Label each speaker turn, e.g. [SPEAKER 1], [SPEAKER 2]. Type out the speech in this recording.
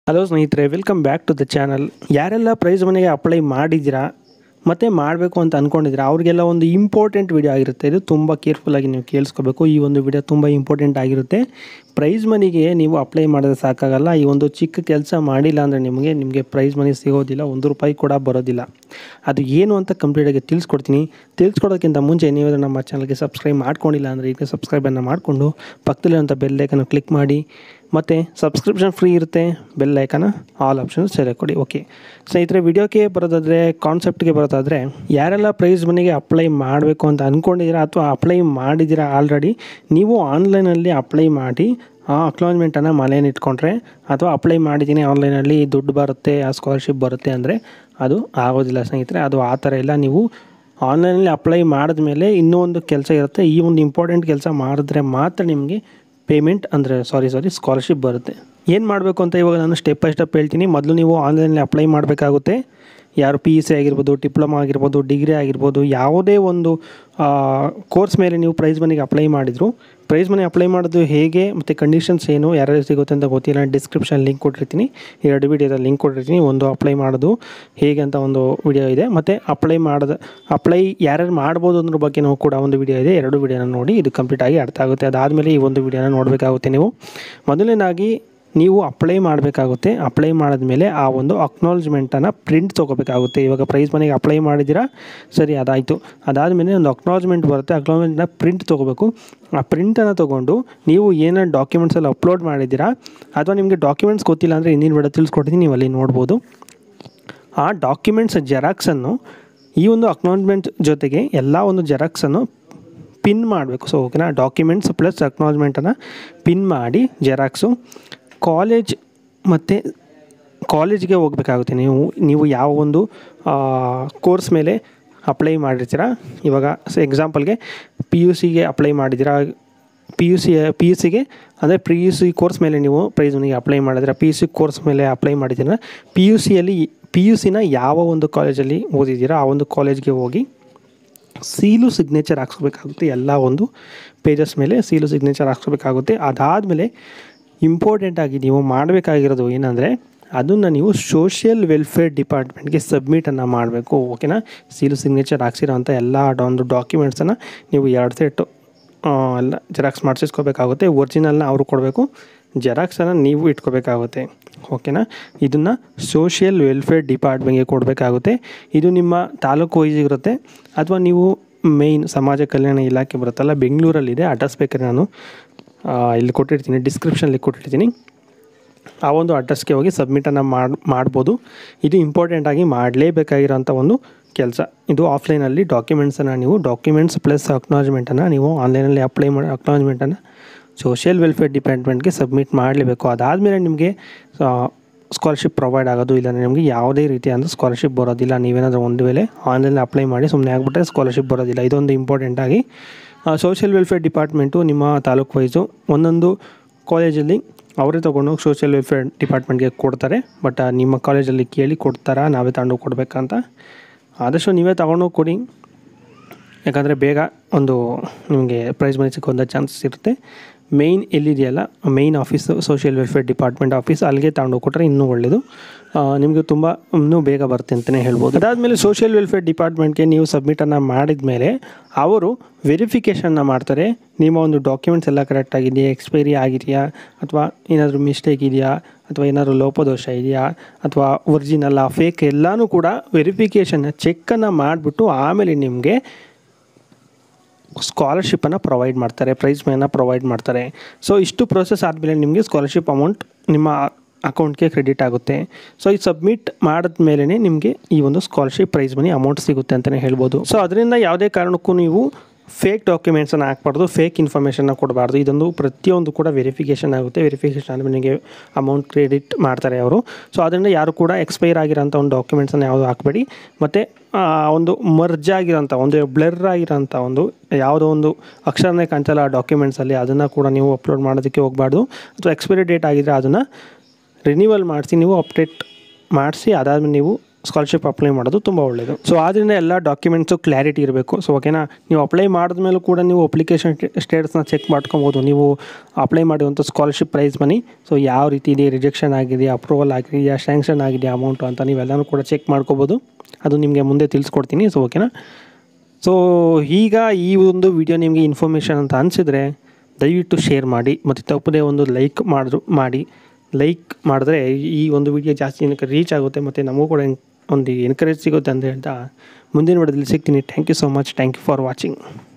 [SPEAKER 1] hello ಸ್ನೇಹಿತರೆ welcome back to the channel ಯಾರೆಲ್ಲ prize ಮನೆಗೆ ಅಪ್ಲೈ ಮಾಡಿದ್ದೀರಾ ಮತ್ತು ಮಾಡಬೇಕು ಅಂತ ಅಂದ್ಕೊಂಡಿದ್ದೀರಾ ಅವ್ರಿಗೆಲ್ಲ ಒಂದು ಇಂಪಾರ್ಟೆಂಟ್ ವಿಡಿಯೋ ಆಗಿರುತ್ತೆ ಇದು ತುಂಬ ಕೇರ್ಫುಲ್ಲಾಗಿ ನೀವು ಕೇಳಿಸ್ಕೋಬೇಕು ಈ ಒಂದು ವಿಡಿಯೋ ತುಂಬ ಇಂಪಾರ್ಟೆಂಟ್ ಆಗಿರುತ್ತೆ ಪ್ರೈಸ್ ಮನಿಗೆ ನೀವು ಅಪ್ಲೈ ಮಾಡಿದ್ರೆ ಸಾಕಾಗಲ್ಲ ಈ ಒಂದು ಚಿಕ್ಕ ಕೆಲಸ ಮಾಡಿಲ್ಲ ಅಂದರೆ ನಿಮಗೆ ನಿಮಗೆ ಪ್ರೈಸ್ ಮನಿ ಸಿಗೋದಿಲ್ಲ ಒಂದು ರೂಪಾಯಿ ಕೂಡ ಬರೋದಿಲ್ಲ ಅದು ಏನು ಅಂತ ಕಂಪ್ಲೀಟಾಗಿ ತಿಳಿಸ್ಕೊಡ್ತೀನಿ ತಿಳಿಸ್ಕೊಡೋದಕ್ಕಿಂತ ಮುಂಚೆ ನೀವು ನಮ್ಮ ಚಾನಲ್ಗೆ ಸಬ್ಸ್ಕ್ರೈಬ್ ಮಾಡ್ಕೊಂಡಿಲ್ಲ ಅಂದರೆ ಈಗ ಸಬ್ಸ್ಕ್ರೈಬನ್ನು ಮಾಡಿಕೊಂಡು ಪಕ್ಕದಲ್ಲಿರುವಂಥ ಬೆಲ್ ಐಕನ್ನು ಕ್ಲಿಕ್ ಮಾಡಿ ಮತ್ತು ಸಬ್ಸ್ಕ್ರಿಪ್ಷನ್ ಫ್ರೀ ಇರುತ್ತೆ ಬೆಲ್ ಐಕನ ಆಲ್ ಆಪ್ಷನ್ ಸೆಲೆಕ್ಟ್ ಕೊಡಿ ಓಕೆ ಸ್ನೇಹಿತರೆ ವಿಡಿಯೋಕ್ಕೆ ಬರೋದಾದರೆ ಕಾನ್ಸೆಪ್ಟ್ಗೆ ಬರೋದಾದರೆ ಯಾರೆಲ್ಲ ಪ್ರೈಸ್ ಮನಿಗೆ ಅಪ್ಲೈ ಮಾಡಬೇಕು ಅಂತ ಅಂದ್ಕೊಂಡಿದ್ದೀರಾ ಅಥವಾ ಅಪ್ಲೈ ಮಾಡಿದ್ದೀರಾ ಆಲ್ರೆಡಿ ನೀವು ಆನ್ಲೈನಲ್ಲಿ ಅಪ್ಲೈ ಮಾಡಿ ಆ ಅಕ್ನಾಲಜ್ಮೆಂಟನ್ನು ಮನೇಲಿ ಇಟ್ಕೊಂಡ್ರೆ ಅಥವಾ ಅಪ್ಲೈ ಮಾಡಿದ್ದೀನಿ ಆನ್ಲೈನಲ್ಲಿ ದುಡ್ಡು ಬರುತ್ತೆ ಆ ಸ್ಕಾಲರ್ಶಿಪ್ ಬರುತ್ತೆ ಅಂದರೆ ಅದು ಆಗೋದಿಲ್ಲ ಸ್ನೇಹಿತರೆ ಅದು ಆ ಥರ ಇಲ್ಲ ನೀವು ಆನ್ಲೈನಲ್ಲಿ ಅಪ್ಲೈ ಮಾಡಿದ್ಮೇಲೆ ಇನ್ನೂ ಒಂದು ಕೆಲಸ ಇರುತ್ತೆ ಈ ಒಂದು ಇಂಪಾರ್ಟೆಂಟ್ ಕೆಲಸ ಮಾಡಿದ್ರೆ ಮಾತ್ರ ನಿಮಗೆ ಪೇಮೆಂಟ್ ಅಂದರೆ ಸಾರಿ ಸಾರಿ ಸ್ಕಾಲರ್ಶಿಪ್ ಬರುತ್ತೆ ಏನು ಮಾಡಬೇಕು ಅಂತ ಇವಾಗ ನಾನು ಸ್ಟೆಪ್ ಬೈ ಸ್ಟೆಪ್ ಹೇಳ್ತೀನಿ ಮೊದಲು ನೀವು ಆನ್ಲೈನಲ್ಲಿ ಅಪ್ಲೈ ಮಾಡಬೇಕಾಗುತ್ತೆ ಯಾರು ಪಿ ಯು ಸಿ ಆಗಿರ್ಬೋದು ಡಿಪ್ಲೊಮಾ ಆಗಿರ್ಬೋದು ಡಿಗ್ರಿ ಆಗಿರ್ಬೋದು ಯಾವುದೇ ಒಂದು ಕೋರ್ಸ್ ಮೇಲೆ ನೀವು ಪ್ರೈಸ್ ಮನಿಗೆ ಅಪ್ಲೈ ಮಾಡಿದ್ರು ಪ್ರೈಸ್ ಮನಿ ಅಪ್ಲೈ ಮಾಡೋದು ಹೇಗೆ ಮತ್ತು ಕಂಡೀಷನ್ಸ್ ಏನು ಯಾರ್ಯಾರು ಸಿಗುತ್ತೆ ಅಂತ ಗೊತ್ತಿಲ್ಲ ಡಿಸ್ಕ್ರಿಪ್ಷನ್ ಲಿಂಕ್ ಕೊಟ್ಟಿರ್ತೀನಿ ಎರಡು ವಿಡಿಯೋದ ಲಿಂಕ್ ಕೊಟ್ಟಿರ್ತೀನಿ ಒಂದು ಅಪ್ಲೈ ಮಾಡೋದು ಹೇಗೆ ಅಂತ ಒಂದು ವಿಡಿಯೋ ಇದೆ ಮತ್ತು ಅಪ್ಲೈ ಮಾಡೋದು ಅಪ್ಲೈ ಯಾರ್ಯಾರು ಮಾಡ್ಬೋದು ಅನ್ನೋದ್ರ ಬಗ್ಗೆ ನಾವು ಕೂಡ ಒಂದು ವಿಡಿಯೋ ಇದೆ ಎರಡು ವಿಡಿಯೋನ ನೋಡಿ ಇದು ಕಂಪ್ಲೀಟ್ ಆಗಿ ಅರ್ಥ ಆಗುತ್ತೆ ಅದಾದಮೇಲೆ ಈ ಒಂದು ವಿಡಿಯೋನ ನೋಡಬೇಕಾಗುತ್ತೆ ನೀವು ಮೊದಲನೇದಾಗಿ ನೀವು ಅಪ್ಲೈ ಮಾಡಬೇಕಾಗುತ್ತೆ ಅಪ್ಲೈ ಮಾಡಿದ್ಮೇಲೆ ಆ ಒಂದು ಅಕ್ನಾಲಜ್ಮೆಂಟನ್ನು ಪ್ರಿಂಟ್ ತೊಗೋಬೇಕಾಗುತ್ತೆ ಇವಾಗ ಪ್ರೈಸ್ ಮನೆಗೆ ಅಪ್ಲೈ ಮಾಡಿದ್ದೀರಾ ಸರಿ ಅದಾಯಿತು ಅದಾದಮೇಲೆ ಒಂದು ಅಕ್ನಾಲಜ್ಮೆಂಟ್ ಬರುತ್ತೆ ಅಕ್ನಾಲಜ್ಮೆಂಟ್ನ ಪ್ರಿಂಟ್ ತೊಗೋಬೇಕು ಆ ಪ್ರಿಂಟನ್ನು ತೊಗೊಂಡು ನೀವು ಏನೇನು ಡಾಕ್ಯುಮೆಂಟ್ಸ್ ಎಲ್ಲ ಅಪ್ಲೋಡ್ ಮಾಡಿದ್ದೀರಾ ಅಥವಾ ನಿಮಗೆ ಡಾಕ್ಯುಮೆಂಟ್ಸ್ ಗೊತ್ತಿಲ್ಲ ಅಂದರೆ ಹಿಂದಿನ ವಿಡಿಯೋ ತಿಳಿಸ್ಕೊಡ್ತೀನಿ ನೀವು ಅಲ್ಲಿ ನೋಡ್ಬೋದು ಆ ಡಾಕ್ಯುಮೆಂಟ್ಸ್ ಜೆರಾಕ್ಸನ್ನು ಈ ಒಂದು ಅಕ್ನಾಲಜ್ಮೆಂಟ್ ಜೊತೆಗೆ ಎಲ್ಲ ಒಂದು ಜೆರಾಕ್ಸನ್ನು ಪಿನ್ ಮಾಡಬೇಕು ಸೊ ಓಕೆನಾ ಡಾಕ್ಯುಮೆಂಟ್ಸ್ ಪ್ಲಸ್ ಅಕ್ನಾಲಜ್ಮೆಂಟನ್ನು ಪಿನ್ ಮಾಡಿ ಜೆರಾಕ್ಸು ಕಾಲೇಜ್ ಮತ್ತು ಕಾಲೇಜ್ಗೆ ಹೋಗ್ಬೇಕಾಗುತ್ತೆ ನೀವು ನೀವು ಯಾವ ಒಂದು ಕೋರ್ಸ್ ಮೇಲೆ ಅಪ್ಲೈ ಮಾಡಿರ್ತೀರ ಇವಾಗ ಎಕ್ಸಾಂಪಲ್ಗೆ ಪಿ ಯು ಸಿಗೆ ಅಪ್ಲೈ ಮಾಡಿದ್ದೀರಾ P U C P U ಸಿಗೆ ಅಂದರೆ ಪಿ ಯು ಸಿ ಕೋರ್ಸ್ ಮೇಲೆ ನೀವು ಪ್ರೈಸ್ ಮನಿಗೆ ಅಪ್ಲೈ ಮಾಡಿದ್ರೆ ಪಿ ಯು ಸಿ ಕೋರ್ಸ್ ಮೇಲೆ ಅಪ್ಲೈ ಮಾಡಿದ್ದೀರ ಪಿ ಯು ಸಿಯಲ್ಲಿ ಪಿ ಯು ಸಿನ ಯಾವ ಒಂದು ಕಾಲೇಜಲ್ಲಿ ಓದಿದ್ದೀರಾ ಆ ಒಂದು ಕಾಲೇಜ್ಗೆ ಹೋಗಿ ಸೀಲು ಸಿಗ್ನೇಚರ್ ಹಾಕ್ಸ್ಕೋಬೇಕಾಗುತ್ತೆ ಎಲ್ಲ ಒಂದು ಪೇಜಸ್ ಮೇಲೆ ಸೀಲು ಸಿಗ್ನೇಚರ್ ಹಾಕ್ಸ್ಕೋಬೇಕಾಗುತ್ತೆ ಅದಾದಮೇಲೆ ಇಂಪಾರ್ಟೆಂಟಾಗಿ ನೀವು ಮಾಡಬೇಕಾಗಿರೋದು ಏನಂದರೆ ಅದನ್ನು ನೀವು ಸೋಷಿಯಲ್ ವೆಲ್ಫೇರ್ ಡಿಪಾರ್ಟ್ಮೆಂಟ್ಗೆ ಸಬ್ಮಿಟನ್ನು ಮಾಡಬೇಕು ಓಕೆನಾ ಸೀಲು ಸಿಗ್ನೇಚರ್ ಹಾಕ್ಸಿರೋಂಥ ಎಲ್ಲ ಒಂದು ಡಾಕ್ಯುಮೆಂಟ್ಸನ್ನು ನೀವು ಎರಡು ಸೆಟ್ಟು ಎಲ್ಲ ಜೆರಾಕ್ಸ್ ಮಾಡಿಸ್ಕೋಬೇಕಾಗುತ್ತೆ ಒರಿಜಿನಲ್ನ ಅವರು ಕೊಡಬೇಕು ಜೆರಾಕ್ಸನ್ನು ನೀವು ಇಟ್ಕೋಬೇಕಾಗುತ್ತೆ ಓಕೆನಾ ಇದನ್ನು ಸೋಷಿಯಲ್ ವೆಲ್ಫೇರ್ ಡಿಪಾರ್ಟ್ಮೆಂಟ್ಗೆ ಕೊಡಬೇಕಾಗುತ್ತೆ ಇದು ನಿಮ್ಮ ತಾಲೂಕು ವೈಸ್ ಇರುತ್ತೆ ಅಥವಾ ನೀವು ಮೇಯ್ನ್ ಸಮಾಜ ಕಲ್ಯಾಣ ಇಲಾಖೆ ಬರುತ್ತಲ್ಲ ಬೆಂಗಳೂರಲ್ಲಿದೆ ಅಡ್ರೆಸ್ ಬೇಕಾದ್ರೆ ನಾನು ಇಲ್ಲಿ ಕೊಟ್ಟಿರ್ತೀನಿ ಡಿಸ್ಕ್ರಿಪ್ಷನಲ್ಲಿ ಕೊಟ್ಟಿರ್ತೀನಿ ಆ ಒಂದು ಅಡ್ರೆಸ್ಗೆ ಹೋಗಿ ಸಬ್ಮಿಟನ್ನು ಮಾಡಿ ಮಾಡ್ಬೋದು ಇದು ಇಂಪಾರ್ಟೆಂಟಾಗಿ ಮಾಡಲೇಬೇಕಾಗಿರೋಂಥ ಒಂದು ಕೆಲಸ ಇದು ಆಫ್ಲೈನಲ್ಲಿ ಡಾಕ್ಯುಮೆಂಟ್ಸನ್ನು ನೀವು ಡಾಕ್ಯುಮೆಂಟ್ಸ್ ಪ್ಲಸ್ ಅಕ್ನಾಲಜ್ಮೆಂಟನ್ನು ನೀವು ಆನ್ಲೈನಲ್ಲಿ ಅಪ್ಲೈ ಮಾಡಿ ಅಕ್ನಾಲಜ್ಮೆಂಟನ್ನು ಸೋಷಿಯಲ್ ವೆಲ್ಫೇರ್ ಡಿಪಾರ್ಟ್ಮೆಂಟ್ಗೆ ಸಬ್ಮಿಟ್ ಮಾಡಲೇಬೇಕು ಅದಾದಮೇಲೆ ನಿಮಗೆ ಸ್ಕಾಲರ್ಶಿಪ್ ಪ್ರೊವೈಡ್ ಆಗೋದು ಇಲ್ಲಾಂದರೆ ನಿಮಗೆ ಯಾವುದೇ ರೀತಿಯಾದ ಸ್ಕಾಲರ್ಶಿಪ್ ಬರೋದಿಲ್ಲ ನೀವೇನಾದರೂ ಒಂದು ವೇಳೆ ಆನ್ಲೈನಲ್ಲಿ ಅಪ್ಲೈ ಮಾಡಿ ಸುಮ್ಮನೆ ಆಗಿಬಿಟ್ರೆ ಸ್ಕಾಲರ್ಶಿಪ್ ಬರೋದಿಲ್ಲ ಇದೊಂದು ಇಂಪಾರ್ಟೆಂಟಾಗಿ ಸೋಷಿಯಲ್ ವೆಲ್ಫೇರ್ ಡಿಪಾರ್ಟ್ಮೆಂಟು ನಿಮ್ಮ ತಾಲೂಕು ವೈಸು ಒಂದೊಂದು ಕಾಲೇಜಲ್ಲಿ ಅವರೇ ತೊಗೊಂಡೋಗಿ ಸೋಷಿಯಲ್ ವೆಲ್ಫೇರ್ ಡಿಪಾರ್ಟ್ಮೆಂಟ್ಗೆ ಕೊಡ್ತಾರೆ ಬಟ್ ನಿಮ್ಮ ಕಾಲೇಜಲ್ಲಿ ಕೇಳಿ ಕೊಡ್ತಾರಾ ನಾವೇ ತಗೊಂಡೋಗಿ ಕೊಡಬೇಕಂತ ಆದಷ್ಟು ನೀವೇ ತಗೊಂಡೋಗಿ ಕೊಡಿ ಯಾಕಂದರೆ ಬೇಗ ಒಂದು ನಿಮಗೆ ಪ್ರೈಸ್ ಮನಿ ಸಿಕ್ಕುವಂಥ ಚಾನ್ಸಸ್ ಇರುತ್ತೆ ಮೇಯ್ನ್ ಎಲ್ಲಿದೆಯಲ್ಲ main office social welfare department office ಅಲ್ಲಿಗೆ ತಗೊಂಡೋಗಿ ಕೊಟ್ಟರೆ ಇನ್ನೂ ಒಳ್ಳೆಯದು ನಿಮಗೆ ತುಂಬ ಇನ್ನೂ ಬೇಗ ಬರುತ್ತೆ ಅಂತಲೇ ಹೇಳ್ಬೋದು ಅದಾದಮೇಲೆ ಸೋಷಿಯಲ್ ವೆಲ್ಫೇರ್ ಡಿಪಾರ್ಟ್ಮೆಂಟ್ಗೆ ನೀವು ಸಬ್ಮಿಟನ್ನು ಮಾಡಿದ ಮೇಲೆ ಅವರು ವೆರಿಫಿಕೇಷನ್ನ ಮಾಡ್ತಾರೆ ನಿಮ್ಮ ಒಂದು ಡಾಕ್ಯುಮೆಂಟ್ಸ್ ಎಲ್ಲ ಕರೆಕ್ಟಾಗಿದೆಯಾ ಎಕ್ಸ್ಪೈರಿ ಆಗಿದೆಯಾ ಅಥವಾ ಏನಾದರೂ ಮಿಸ್ಟೇಕ್ ಇದೆಯಾ ಅಥವಾ ಏನಾದರೂ ಲೋಪದೋಷ ಇದೆಯಾ ಅಥವಾ ಒರಿಜಿನಲ್ಲ ಫೇಕ್ ಎಲ್ಲನೂ ಕೂಡ ವೆರಿಫಿಕೇಷನ್ ಚೆಕ್ಕನ್ನು ಮಾಡಿಬಿಟ್ಟು ಆಮೇಲೆ ನಿಮಗೆ ಸ್ಕಾಲರ್ಶಿಪ್ಪನ್ನು ಪ್ರೊವೈಡ್ ಮಾಡ್ತಾರೆ ಪ್ರೈಸ್ ಮೈನ ಪ್ರೊವೈಡ್ ಮಾಡ್ತಾರೆ ಸೊ ಇಷ್ಟು ಪ್ರೊಸೆಸ್ ಆದಮೇಲೆ ನಿಮಗೆ ಸ್ಕಾಲರ್ಶಿಪ್ ಅಮೌಂಟ್ ನಿಮ್ಮ ಅಕೌಂಟ್ಗೆ ಕ್ರೆಡಿಟ್ ಆಗುತ್ತೆ ಸೊ ಇದು ಸಬ್ಮಿಟ್ ಮಾಡಿದ ಮೇಲೇ ನಿಮಗೆ ಈ ಒಂದು ಸ್ಕಾಲರ್ಶಿಪ್ ಪ್ರೈಸ್ ಮನಿ ಅಮೌಂಟ್ ಸಿಗುತ್ತೆ ಅಂತಲೇ ಹೇಳ್ಬೋದು ಸೊ ಅದರಿಂದ ಯಾವುದೇ ಕಾರಣಕ್ಕೂ ನೀವು ಫೇಕ್ ಡಾಕ್ಯುಮೆಂಟ್ಸನ್ನು ಹಾಕ್ಬಾರ್ದು ಫೇಕ್ ಇನ್ಫಾರ್ಮೇಷನ್ನ ಕೊಡಬಾರ್ದು ಇದೊಂದು ಪ್ರತಿಯೊಂದು ಕೂಡ ವೆರಿಫಿಕೇಷನ್ ಆಗುತ್ತೆ ವೆರಿಫಿಕೇಷನ್ ಆದಮೇಲೆ ನಿಮಗೆ ಅಮೌಂಟ್ ಕ್ರೆಡಿಟ್ ಮಾಡ್ತಾರೆ ಅವರು ಸೊ ಅದರಿಂದ ಯಾರು ಕೂಡ ಎಕ್ಸ್ಪೈರ್ ಆಗಿರೋಂಥ ಒಂದು ಡಾಕ್ಯುಮೆಂಟ್ಸನ್ನು ಯಾವುದು ಹಾಕಬೇಡಿ ಮತ್ತು ಒಂದು ಮರ್ಜ್ ಆಗಿರೋಂಥ ಒಂದು ಬ್ಲರ್ ಆಗಿರೋಂಥ ಒಂದು ಯಾವುದೋ ಒಂದು ಅಕ್ಷರನೇ ಕಾಣಿಸಲ್ಲ ಆ ಡಾಕ್ಯುಮೆಂಟ್ಸಲ್ಲಿ ಅದನ್ನು ಕೂಡ ನೀವು ಅಪ್ಲೋಡ್ ಮಾಡೋದಕ್ಕೆ ಹೋಗಬಾರ್ದು ಅಥವಾ ಎಕ್ಸ್ಪೈರಿ ಡೇಟ್ ಆಗಿದ್ದರೆ ಅದನ್ನು ರಿನ್ಯೂವಲ್ ಮಾಡಿಸಿ ನೀವು ಅಪ್ಡೇಟ್ ಮಾಡಿಸಿ ಅದಾದಮೇಲೆ ನೀವು ಸ್ಕಾಲರ್ಶಿಪ್ ಅಪ್ಲೈ ಮಾಡೋದು ತುಂಬ ಒಳ್ಳೆಯದು ಸೊ ಆದ್ದರಿಂದ ಎಲ್ಲ ಡಾಕ್ಯುಮೆಂಟ್ಸು ಕ್ಲಾರಿಟಿ ಇರಬೇಕು ಸೊ ಓಕೆನಾ ನೀವು ಅಪ್ಲೈ ಮಾಡಿದ್ಮೇಲೂ ಕೂಡ ನೀವು ಅಪ್ಲಿಕೇಶನ್ ಸ್ಟೇಟಸ್ನ ಚೆಕ್ ಮಾಡ್ಕೊಬೋದು ನೀವು ಅಪ್ಲೈ ಮಾಡಿರುವಂಥ ಸ್ಕಾಲರ್ಶಿಪ್ ಪ್ರೈಸ್ ಮನಿ ಸೊ ಯಾವ ರೀತಿ ಇದೆ ರಿಜೆಕ್ಷನ್ ಆಗಿದೆಯಾ ಅಪ್ರೂವಲ್ ಆಗಿದೆಯಾ ಸ್ಯಾಂಕ್ಷನ್ ಆಗಿದೆಯಾ ಅಮೌಂಟು ಅಂತ ನೀವೆಲ್ಲನೂ ಕೂಡ ಚೆಕ್ ಮಾಡ್ಕೋಬೋದು ಅದು ನಿಮಗೆ ಮುಂದೆ ತಿಳಿಸ್ಕೊಡ್ತೀನಿ ಸೊ ಓಕೆನಾ ಸೊ ಈಗ ಈ ಒಂದು ವಿಡಿಯೋ ನಿಮಗೆ ಇನ್ಫಾರ್ಮೇಷನ್ ಅಂತ ಅನಿಸಿದರೆ ದಯವಿಟ್ಟು ಶೇರ್ ಮಾಡಿ ಮತ್ತು ತಪ್ಪದೇ ಒಂದು ಲೈಕ್ ಮಾಡಿದ್ರು ಮಾಡಿ ಲೈಕ್ ಮಾಡಿದ್ರೆ ಈ ಒಂದು ವಿಡಿಯೋ ಜಾಸ್ತಿ ಜನಕ್ಕೆ ರೀಚ್ ಆಗುತ್ತೆ ಮತ್ತು ನಮಗೂ ಕೂಡ ಒಂದು ಎನ್ಕರೇಜ್ ಸಿಗುತ್ತೆ ಅಂತ ಹೇಳ್ತಾ ಮುಂದಿನ ವಿಡಿಯೋದಲ್ಲಿ ಸಿಗ್ತೀನಿ thank you so much thank you for watching